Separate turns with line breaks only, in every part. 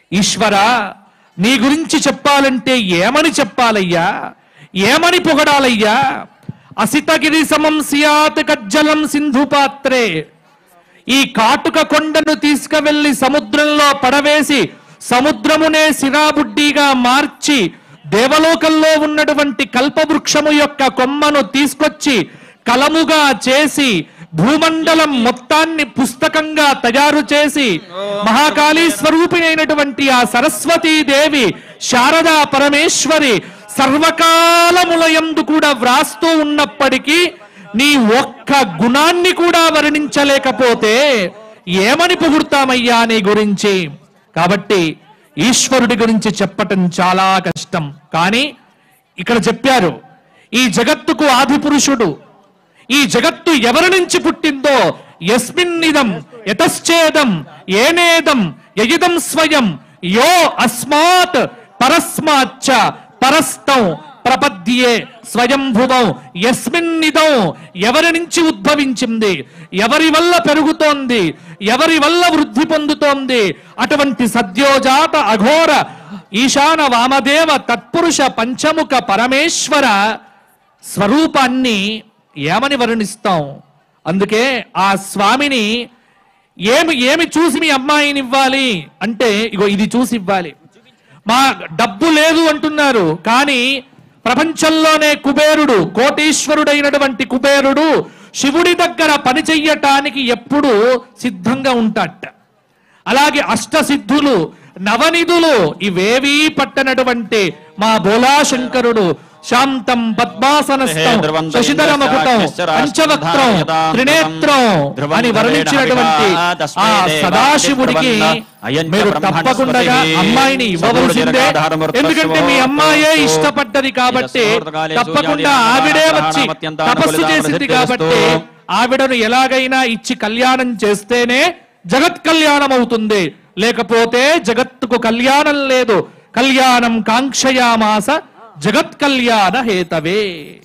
ఈశ్వర నీ గురించి చెప్పాలంటే ఏమని చెప్పాలయ్యా ఏమని పొగడాలయ్యా అసితగిరి సమం సియాత్ కజ్జలం సింధు పాత్రే ఈ కాటుక కొండను తీసుకువెళ్లి సముద్రంలో పడవేసి సముద్రమునే సిరాబుడ్డిగా మార్చి దేవలోకంలో ఉన్నటువంటి కల్పవృక్షము యొక్క కొమ్మను తీసుకొచ్చి కలముగా చేసి భూమండలం మొత్తాన్ని పుస్తకంగా తయారు చేసి మహాకాళీ స్వరూపిణైనటువంటి ఆ సరస్వతీ దేవి శారదా పరమేశ్వరి సర్వకాలములయందు కూడా వ్రాస్తూ ఉన్నప్పటికీ నీ ఒక్క గుణాన్ని కూడా వర్ణించలేకపోతే ఏమని పొగుడతామయ్యా నీ గురించి కాబట్టి ఈశ్వరుడి గురించి చెప్పటం చాలా కష్టం కానీ ఇక్కడ చెప్పారు ఈ జగత్తుకు ఆది పురుషుడు ఈ జగత్తు ఎవరి నుంచి పుట్టిందో యస్మిన్నిదం యతశ్చేదం ఏనేదం యయిదం స్వయం యో అస్మాత్ పరస్మాచ్చ పరస్తం ప్రపద్యే స్వయంభువం యస్మిన్నిదం ఎవరి నుంచి ఉద్భవించింది ఎవరి వల్ల పెరుగుతోంది ఎవరి వల్ల వృద్ధి పొందుతోంది అటువంటి సద్యోజాత అఘోర ఈశాన వామదేవ తత్పురుష పంచముఖ పరమేశ్వర స్వరూపాన్ని ఏమని వర్ణిస్తాం అందుకే ఆ స్వామిని ఏమి ఏమి చూసి మీ అమ్మాయిని ఇవ్వాలి అంటే ఇగో ఇది చూసి ఇవ్వాలి మా డబ్బు లేదు అంటున్నారు కానీ ప్రపంచంలోనే కుబేరుడు కోటీశ్వరుడైనటువంటి కుబేరుడు శివుడి దగ్గర పని చెయ్యటానికి ఎప్పుడు సిద్ధంగా ఉంటాట అలాగే అష్టసిద్ధులు నవనిధులు ఇవేవీ పట్టనటువంటి మా బోలాశంకరుడు శాంతం పద్మాసనస్థం శశిధర ముఖతం పంచవక్త్రం త్రినేత్రం అని వర్ణించినటువంటి ఆ సదాశివుడికి మీరు తప్పకుండా అమ్మాయిని ఇవ్వవలసిందే ఎందుకంటే మీ అమ్మాయే ఇష్టపడ్డది కాబట్టి తప్పకుండా ఆవిడే వచ్చి తపస్సు చేసింది కాబట్టి ఆవిడను ఎలాగైనా ఇచ్చి కళ్యాణం చేస్తేనే జగత్ కళ్యాణం అవుతుంది లేకపోతే జగత్తుకు కళ్యాణం లేదు కళ్యాణం కాంక్షయామాస జగత్ కళ్యాణ హేతవే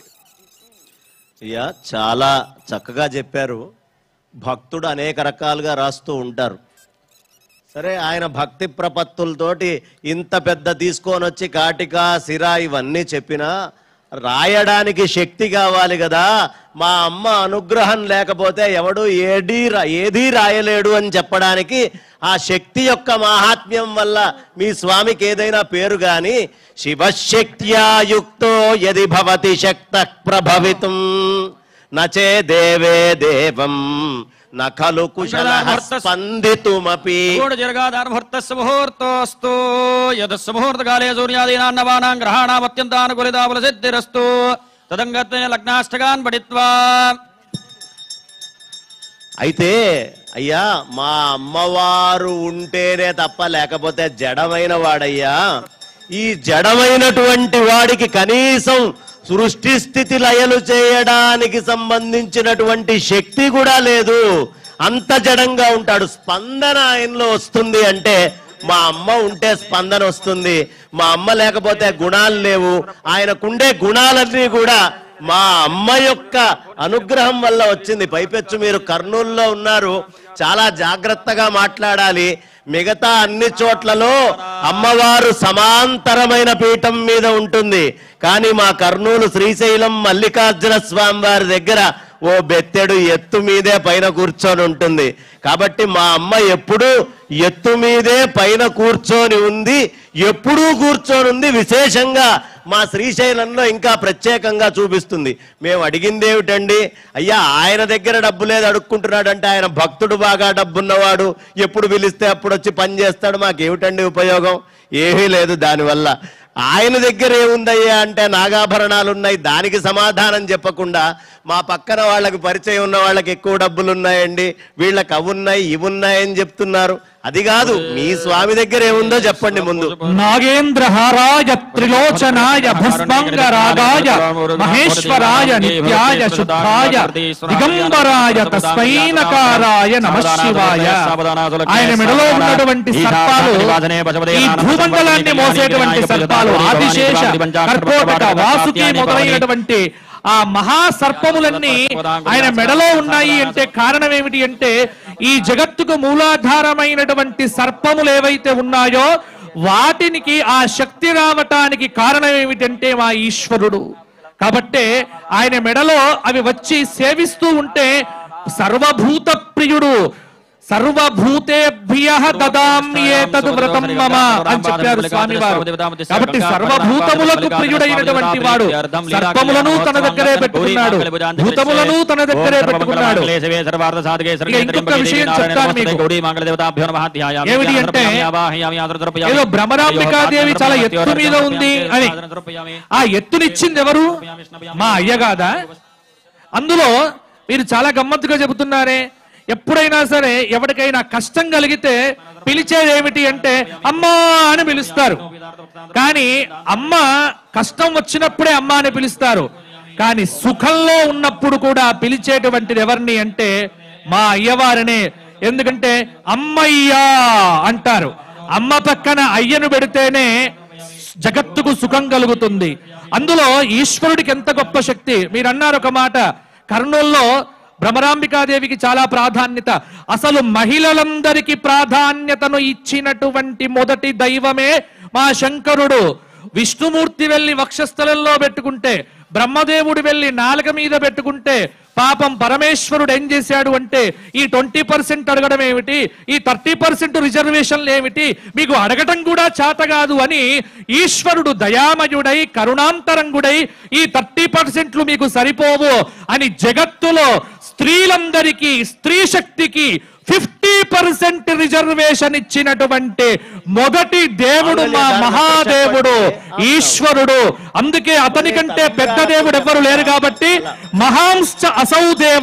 అయ్యా చాలా చక్కగా చెప్పారు భక్తుడు అనేక రకాలుగా రాస్తూ ఉంటారు సరే ఆయన భక్తి ప్రపత్తులతోటి ఇంత పెద్ద తీసుకొని వచ్చి కాటిక సిరా ఇవన్నీ చెప్పినా రాయడానికి శక్తి కావాలి కదా మా అమ్మ అనుగ్రహం లేకపోతే ఎవడు ఏడీ రా- ఏదీ రాయలేడు అని చెప్పడానికి ఆ శక్తి యొక్క మాహాత్మ్యం వల్ల మీ స్వామికి ఏదైనా పేరు గాని శివశక్త్యాయుక్తో యది భవతి శక్త ప్రభవితం నచే దేవే దేవం న ఖలు కుశల స్పందితుమపి
గూఢజర్గాదార్ముహూర్తస్సు ముహూర్తోస్తు యదస్సు ముహూర్తకాలే సూర్యాదీనాన్నవానాం గ్రహాణామత్యంతానుకూలితాబలసిద్ధిరస్తు తదంగత్వేన లగ్నాష్టకాన్ పఠిత్వా
అయితే అయ్యా మా అమ్మవారు ఉంటేనే తప్ప లేకపోతే జడమైన వాడయ్యా ఈ జడమైనటువంటి వాడికి కనీసం సృష్టి స్థితి లయలు చేయడానికి సంబంధించినటువంటి శక్తి కూడా లేదు అంత జడంగా ఉంటాడు స్పందన ఆయనలో వస్తుంది అంటే మా అమ్మ ఉంటే స్పందన వస్తుంది మా అమ్మ లేకపోతే గుణాలు లేవు ఆయనకుండే గుణాలన్నీ కూడా మా అమ్మ యొక్క అనుగ్రహం వల్ల వచ్చింది పైపెచ్చు మీరు కర్నూలులో ఉన్నారు చాలా జాగ్రత్తగా మాట్లాడాలి మిగతా అన్ని చోట్లలో అమ్మవారు సమాంతరమైన పీఠం మీద ఉంటుంది కానీ మా కర్నూలు శ్రీశైలం మల్లికార్జున స్వామి వారి దగ్గర ఓ బెత్తెడు ఎత్తు మీదే పైన కూర్చొని ఉంటుంది కాబట్టి మా అమ్మ ఎప్పుడూ ఎత్తు మీదే పైన కూర్చొని ఉంది ఎప్పుడూ కూర్చొని ఉంది విశేషంగా మా శ్రీశైలంలో ఇంకా ప్రత్యేకంగా చూపిస్తుంది మేము అడిగింది ఏమిటండి అయ్యా ఆయన దగ్గర డబ్బు లేదు అడుక్కుంటున్నాడంటే ఆయన భక్తుడు బాగా డబ్బున్నవాడు ఎప్పుడు పిలిస్తే అప్పుడు వచ్చి పని చేస్తాడు మాకేమిటండి ఉపయోగం ఏమీ లేదు దానివల్ల ఆయన దగ్గర ఏముందయ్యా అంటే నాగాభరణాలు ఉన్నాయి దానికి సమాధానం చెప్పకుండా మా పక్కన వాళ్ళకి పరిచయం ఉన్న వాళ్ళకి ఎక్కువ డబ్బులు ఉన్నాయండి వీళ్ళకి అవి ఉన్నాయి ఇవి ఉన్నాయని చెప్తున్నారు అది కాదు మీ స్వామి దగ్గర ఏముందో చెప్పండి ముందు
నాగేంద్ర హారాయ త్రిలోచనాయ భస్మాంగ రాగాయ మహేశ్వరాయ నిత్యాయ శుద్ధాయ దిగంబరాయ తస్మై నకారాయ నమ శివాయ ఆయన మెడలో ఉన్నటువంటి సర్పాలు ఈ భూమండలాన్ని మోసేటువంటి సర్పాలు ఆదిశేష కర్కోటక వాసుకి మొదలైనటువంటి ఆ మహా సర్పములన్నీ ఆయన మెడలో ఉన్నాయి అంటే కారణం ఏమిటి అంటే ఈ జగత్తుకు మూలాధారమైనటువంటి సర్పములు ఏవైతే ఉన్నాయో వాటినికి ఆ శక్తి రావటానికి కారణం ఏమిటంటే మా ఈశ్వరుడు కాబట్టే ఆయన మెడలో అవి వచ్చి సేవిస్తూ ఉంటే సర్వభూత ప్రియుడు సర్వభూతేభ్య దదామ్యేతదు వ్రతం మమ అని చెప్పారు స్వామివారు కాబట్టి సర్వభూతములకు ప్రియుడైనటువంటి వాడు సర్పములను తన దగ్గరే పెట్టుకున్నాడు భూతములను తన దగ్గరే పెట్టుకున్నాడు ఇక ఇంకొక విషయం చెప్తాను మీకు. ఏమిటి అంటే, ఏదో భ్రమరాంబికాదేవి చాలా ఎత్తు మీద ఉంది అని ఆ ఎత్తునిచ్చింది ఎవరు మా అయ్య కాదా అందులో మీరు చాలా గమ్మత్తుగా చెబుతున్నారే ఎప్పుడైనా సరే ఎవరికైనా కష్టం కలిగితే పిలిచేది ఏమిటి అంటే అమ్మా అని పిలుస్తారు కానీ అమ్మ కష్టం వచ్చినప్పుడే అమ్మ అని పిలుస్తారు కానీ సుఖంలో ఉన్నప్పుడు కూడా పిలిచేటువంటిది ఎవరిని అంటే మా అయ్యవారినే ఎందుకంటే అమ్మయ్యా అంటారు అమ్మ పక్కన అయ్యను పెడితేనే జగత్తుకు సుఖం కలుగుతుంది అందులో ఈశ్వరుడికి ఎంత గొప్ప శక్తి మీరు అన్నారు ఒక మాట కర్నూల్లో భ్రమరాంబికాదేవికి చాలా ప్రాధాన్యత అసలు మహిళలందరికీ ప్రాధాన్యతను ఇచ్చినటువంటి మొదటి దైవమే మా శంకరుడు విష్ణుమూర్తి వెళ్లి వక్షస్థలంలో పెట్టుకుంటే బ్రహ్మదేవుడు వెళ్లి నాలుక మీద పెట్టుకుంటే పాపం పరమేశ్వరుడు ఏం చేశాడు అంటే ఈ ట్వంటీ పర్సెంట్ అడగడం ఏమిటి ఈ థర్టీ పర్సెంట్ రిజర్వేషన్లు ఏమిటి మీకు అడగటం కూడా చేత కాదు అని ఈశ్వరుడు దయామయుడై కరుణాంతరంగుడై ఈ థర్టీ పర్సెంట్లు మీకు సరిపోవు అని జగత్తులో స్త్రీలందరికీ స్త్రీ శక్తికి ఫిఫ్టీ పర్సెంట్ రిజర్వేషన్ ఇచ్చినటువంటి మొదటి దేవుడు మా మహాదేవుడు ఈశ్వరుడు అందుకే అతని కంటే పెద్ద దేవుడు ఎవ్వరు లేరు కాబట్టి మహాంశ్చ అసౌ దేవ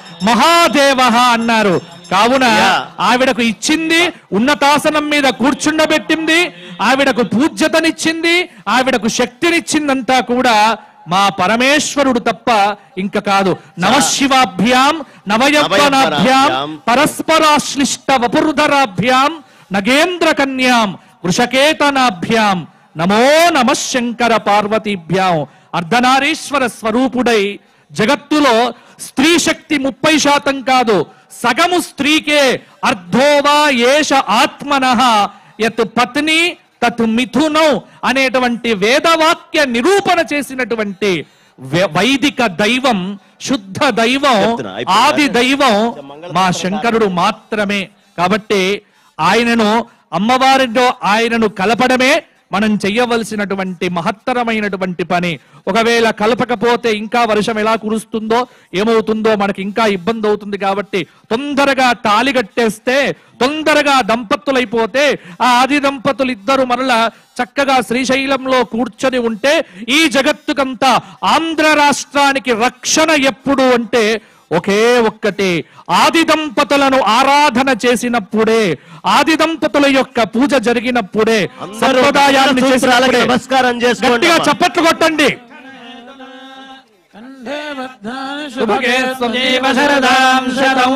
మహాదేవ అన్నారు కావున ఆవిడకు ఇచ్చింది ఉన్నతాసనం మీద కూర్చుండబెట్టింది ఆవిడకు పూజ్యతనిచ్చింది ఆవిడకు శక్తినిచ్చిందంతా కూడా మా పరమేశ్వరుడు తప్ప ఇంక కాదు నమశివాభ్యాం నవయవ్వనాభ్యాం పరస్పరాశ్లిష్ట వపుర్ధరాభ్యాం నగేంద్ర కన్యాం వృషకేతనాభ్యాం నమో నమ శంకర పార్వతీభ్యాం అర్ధనారీశ్వర స్వరూపుడై జగత్తులో స్త్రీ శక్తి ముప్పై శాతం కాదు సగము స్త్రీకే అర్ధోవా ఏష ఆత్మనః యత్ పత్ని తత్ మిథునం అనేటువంటి వేదవాక్య నిరూపణ చేసినటువంటి వే- వైదిక దైవం శుద్ధ దైవం
చెప్తున్నా, అయిపోయిందా?
ఆది దైవం మా శంకరుడు మాత్రమే కాబట్టి ఆయనను అమ్మవారితో ఆయనను కలపడమే మనం చెయ్యవలసినటువంటి మహత్తరమైనటువంటి పని ఒకవేళ కలపకపోతే ఇంకా వర్షం ఎలా కురుస్తుందో ఏమవుతుందో మనకి ఇంకా ఇబ్బంది అవుతుంది కాబట్టి తొందరగా తాళి కట్టేస్తే తొందరగా దంపతులైపోతే ఆ ఆది దంపతులు ఇద్దరు మరలా చక్కగా శ్రీశైలంలో కూర్చొని ఉంటే ఈ జగత్తుకంతా ఆంధ్ర రాష్ట్రానికి రక్షణ ఎప్పుడు అంటే ఒకే ఒక్కటి ఆది దంపతులను ఆరాధన చేసినప్పుడే ఆది దంపతుల యొక్క పూజ జరిగినప్పుడే
అందరూ
సంప్రదాయాన్ని
సూత్రాలకు
చేసినప్పుడే
నమస్కారం చేసుకోండి
గట్టిగా
అమ్మా.
చప్పట్లు కొట్టండి శుభగే
జీవ శరదాం శతం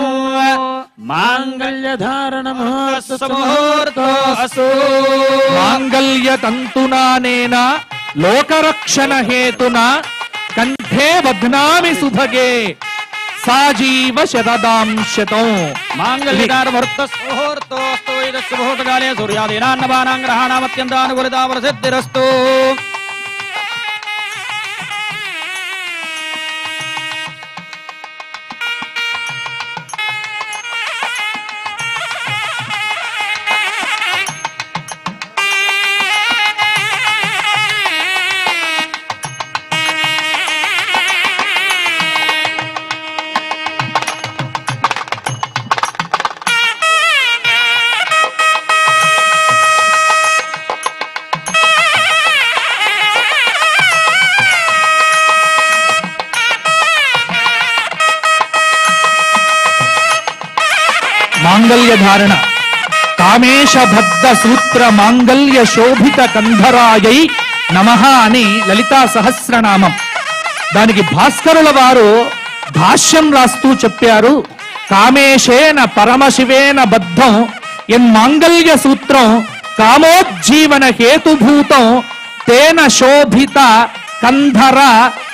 మాంగళ్యధారణమోస్తు మాంగళ్య తంతునానేన లోకరక్షణ హేతున కంఠే బధ్నామి సుభగే సాజీవ శతదాం శతం
మాంగళ్యముహూర్తోస్తు ఇదస్సు ముహూర్తకాలే సూర్యాదీనాన్నవానాం గ్రహాణామత్యంతానుకూలితావరసిద్ధిరస్తు
మాంగళ్య ధారణ కామేశ భద్ద సూత్ర మాంగళ్య శోభిత కంధరాయై నమః అని లలితా సహస్రనామం దానికి భాస్కరుల వారు భాష్యం రాస్తూ చెప్పారు కామేశేన పరమశివేన బద్ధం ఎన్ మాంగళ్య సూత్రం కామోజ్జీవన హేతుభూతం తేన శోభిత కంధర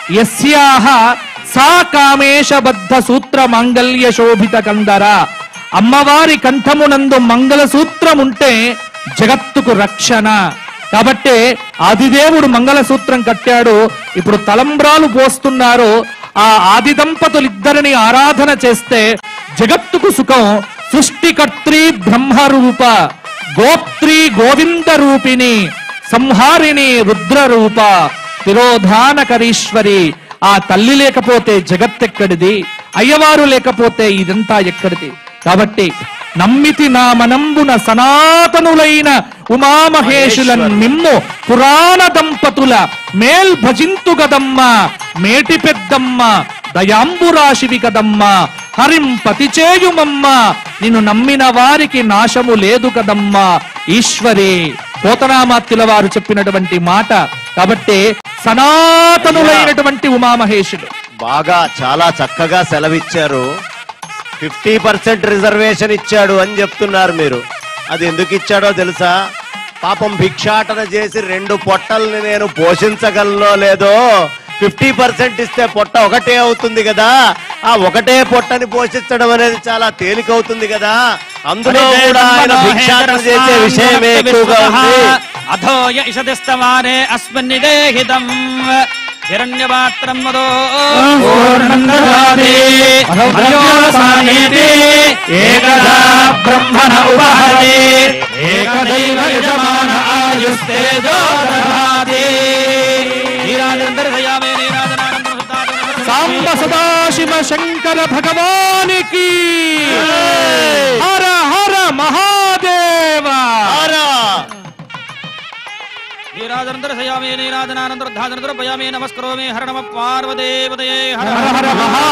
యస్యాహ సా కామేశ బద్ధ సూత్ర మాంగల్య శోభిత కందర అమ్మవారి కంఠమునందు మంగళ సూత్రం ఉంటే జగత్తుకు రక్షణ కాబట్టే ఆదిదేవుడు మంగళసూత్రం కట్టాడు ఇప్పుడు తలంబ్రాలు పోస్తున్నారు ఆ ఆది దంపతులిద్దరిని ఆరాధన చేస్తే జగత్తుకు సుఖం సృష్టికర్త్రి బ్రహ్మరూప గోత్రి గోవింద రూపిణి సంహారిణి రుద్ర రూప తిరోధానకరీశ్వరి ఆ తల్లి లేకపోతే జగత్తెక్కడిది అయ్యవారు లేకపోతే ఇదంతా ఎక్కడిది కాబట్టి నమ్మితి నా మనంబున సనాతనులైన ఉమామహేషులన్ మిమ్ము పురాణ దంపతుల మేల్ భజింతు గదమ్మ మేటి పెద్దమ్మ దయాంబురాశివి కదమ్మ హరిం పతిచేయుమమ్మ నిన్ను నమ్మిన వారికి నాశము లేదు కదమ్మా ఈశ్వరే పోతనామాత్యుల వారు చెప్పినటువంటి మాట కాబట్టి సనాతనులైనటువంటి ఉమామహేషుడు
బాగా చాలా చక్కగా సెలవిచ్చారు ఫిఫ్టీ పర్సెంట్ రిజర్వేషన్ ఇచ్చాడు అని చెప్తున్నారు మీరు అది ఎందుకు ఇచ్చాడో తెలుసా పాపం భిక్షాటన చేసి రెండు పొట్టల్ని నేను పోషించగలనో లేదో ఫిఫ్టీ పర్సెంట్ ఇస్తే పొట్ట ఒకటే అవుతుంది కదా ఆ ఒకటే పొట్టని పోషించడం అనేది చాలా తేలికవుతుంది కదా అందులో కూడా ఆయన భిక్షాటన చేసే విషయమే ఎక్కువగా ఉంది
అధోయ ఇషదిస్తవారే అస్మిన్నిదేహితం హిరణ్యపాత్రం మదో
పూర్ణందదాతి, అధోసానేతి, ఏకదా బ్రహ్మణ ఉపహరే, ఏకదైవ యజమాన ఆయుస్తేజో దదాతి.
నీరాజందర్శయామే నీరాజనానందం సుతాజనం
సాంబ సదాశివ శంకర భగవానికి హర హర మహాదేవ
ఆరా.
నీరాజనందర్శయామే నీరాజనానందర్ధాజనందర్భయామే నమస్కరోమే హర నమ పార్వదేవతయే హర
హర హర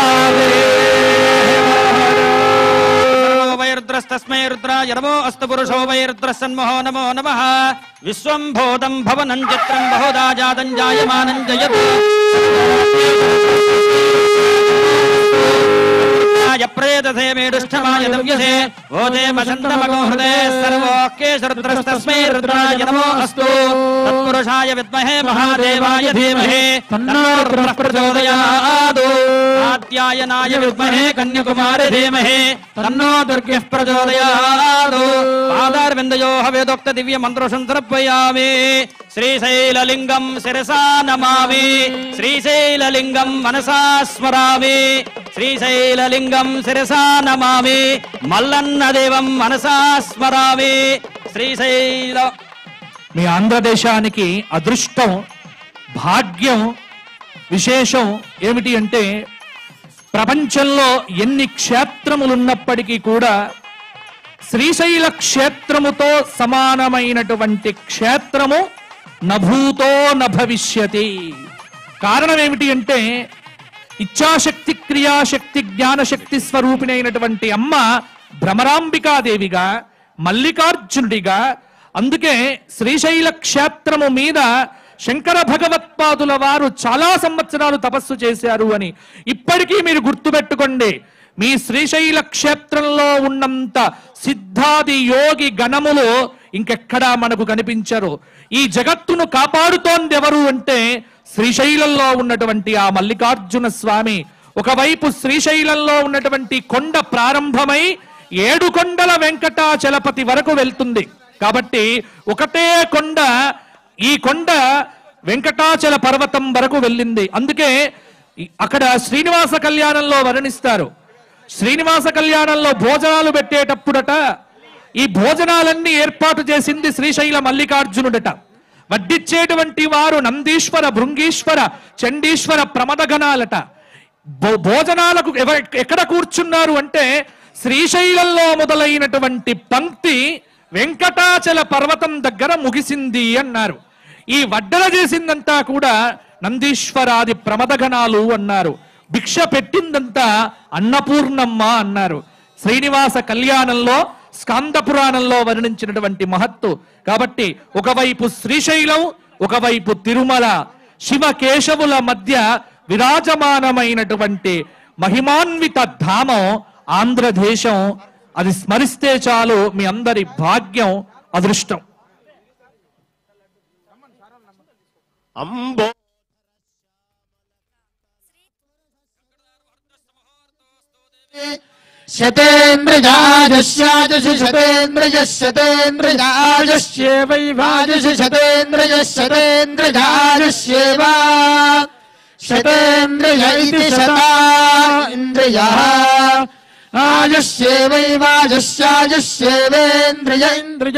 మహాదేవ
వైరుద్రస్తస్మై రుద్రాయ నమో అస్తు పురుషో వైరుద్రసన్మహో నమో నమ విశ్వం భూతం భవనం చిత్రం బహుదా జాతం జాయమానం జయతు ప్రేతసే మేడుష్టమాయ దవ్యసే ఓదే మసంతమగో హృదే సర్వోకేశరుద్రస్తస్మై రుద్రాయ నమో అస్తు తత్పురుషాయ విద్మహే మహాదేవాయ ధీమహి తన్నో రుద్రః ప్రచోదయాదు ఆద్యాయనాయ విద్మహే కన్యకుమారి ధీమహి తన్నో దుర్గః ప్రచోదయాదు పాదారవిందయోః వేదోక్త దివ్య మంత్రం సమర్పయామి శ్రీశైలలింగం శిరసా నమామి శ్రీశైలలింగం మనసా స్మరామి శ్రీశైలలింగం శిరసా నమామి మల్లన్న దేవం మనసా స్మరామి శ్రీశైల
మీ ఆంధ్రదేశానికి అదృష్టం భాగ్యం విశేషం ఏమిటి అంటే ప్రపంచంలో ఎన్ని క్షేత్రములున్నప్పటికీ కూడా శ్రీశైల క్షేత్రముతో సమానమైనటువంటి క్షేత్రము నభూతో నభవిష్యతి కారణం ఏమిటి అంటే ఇచ్ఛాశక్తి క్రియాశక్తి జ్ఞానశక్తి స్వరూపిణి అయినటువంటి అమ్మ భ్రమరాంబికాదేవిగా మల్లికార్జునుడిగా అందుకే శ్రీశైల క్షేత్రము మీద శంకర భగవత్పాదుల వారు చాలా సంవత్సరాలు తపస్సు చేశారు అని ఇప్పటికీ మీరు గుర్తుపెట్టుకోండి మీ శ్రీశైల క్షేత్రంలో ఉన్నంత సిద్ధాది యోగి గణములు ఇంకెక్కడా మనకు కనిపించరు ఈ జగత్తును కాపాడుతోంది ఎవరు అంటే శ్రీశైలంలో ఉన్నటువంటి ఆ మల్లికార్జున స్వామి ఒకవైపు శ్రీశైలంలో ఉన్నటువంటి కొండ ప్రారంభమై ఏడు కొండల వెంకటాచలపతి వరకు వెళ్తుంది కాబట్టి ఒకటే కొండ ఈ కొండ వెంకటాచల పర్వతం వరకు వెళ్ళింది అందుకే ఈ- అక్కడ శ్రీనివాస కళ్యాణంలో వర్ణిస్తారు శ్రీనివాస కళ్యాణంలో భోజనాలు పెట్టేటప్పుడట ఈ భోజనాలన్నీ ఏర్పాటు చేసింది శ్రీశైల మల్లికార్జునుడట వడ్డిచ్చేటువంటి వారు నందీశ్వర భృంగీశ్వర చండీశ్వర ప్రమదగణాలట భో- భోజనాలకు ఎవ- ఎక్కడ కూర్చున్నారు అంటే శ్రీశైలంలో మొదలైనటువంటి పంక్తి వెంకటాచల పర్వతం దగ్గర ముగిసింది అన్నారు ఈ వడ్డల చేసిందంతా కూడా నందీశ్వరాది ప్రమదగణాలు అన్నారు భిక్ష పెట్టిందంతా అన్నపూర్ణమ్మ అన్నారు శ్రీనివాస కళ్యాణంలో స్కాంద పురాణంలో వర్ణించినటువంటి మహత్తు కాబట్టి ఒకవైపు శ్రీశైలం ఒకవైపు తిరుమల శివ కేశవుల మధ్య విరాజమానమైనటువంటి మహిమాన్విత ధామం ఆంధ్రదేశం అది స్మరిస్తే చాలు మీ అందరి భాగ్యం అదృష్టం
అంబో
शतेन्द्रजाजस्याजसि शतेन्द्रजः शतेन्द्रजाजस्येवैवाजसि शतेन्द्रजः शतेन्द्रजाजस्येव शतेन्द्रय इति शता इन्द्रियः आजस्येवैवाजस्याजस्येवेन्द्रिय इन्द्रिय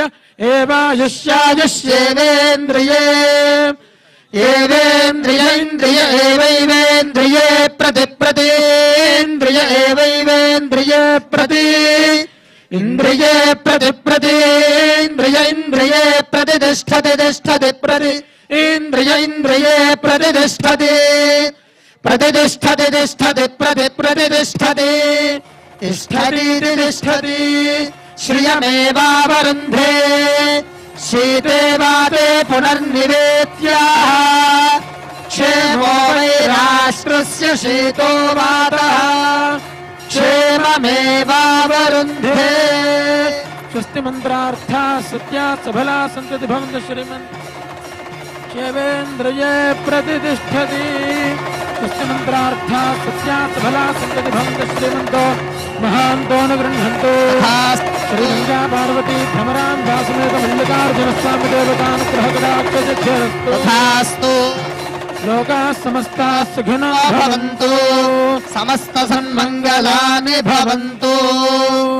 एवाजस्याजस्येवेन्द्रिये एवेन्द्रिय इन्द्रिय एवैवेन्द्रिये प्रति प्रतीन्द्रिय एवैवेन्द्रिये प्रति इन्द्रिये प्रति प्रतीन्द्रिय इन्द्रिये प्रतिष्ठति तिष्ठति प्रति इन्द्रिय इन्द्रिये प्रतिष्ठति प्रतिष्ठति तिष्ठति प्रति प्रतिष्ठति तिष्ठतीति तिष्ठति श्रियमेवावरुन्धे शीते वाते पुनर्निवेद्याः क्षेमो वै राष्ट्रस्य शीतो वातः क्षेममेवावरुन्धे स्वस्ति मन्त्रार्था सत्या सबला सन्तति भवन्तु श्रीमन् शिवेन्द्रिये प्रतिष्ठति स्वस्ति मन्त्रार्था सत्या सबला सन्तति भवन्तु श्रीमन्तो महान्तो न गृह्णन्तु श्रीगङ्गा पार्वती भ्रमरान् वासमेत मल्लिकार्जुनस्वामि देवतानुग्रहकटाक्षरस्तु लोकाः समस्ताः सुखिनो भवन्तु समस्त सन्मङ्गलानि भवन्तु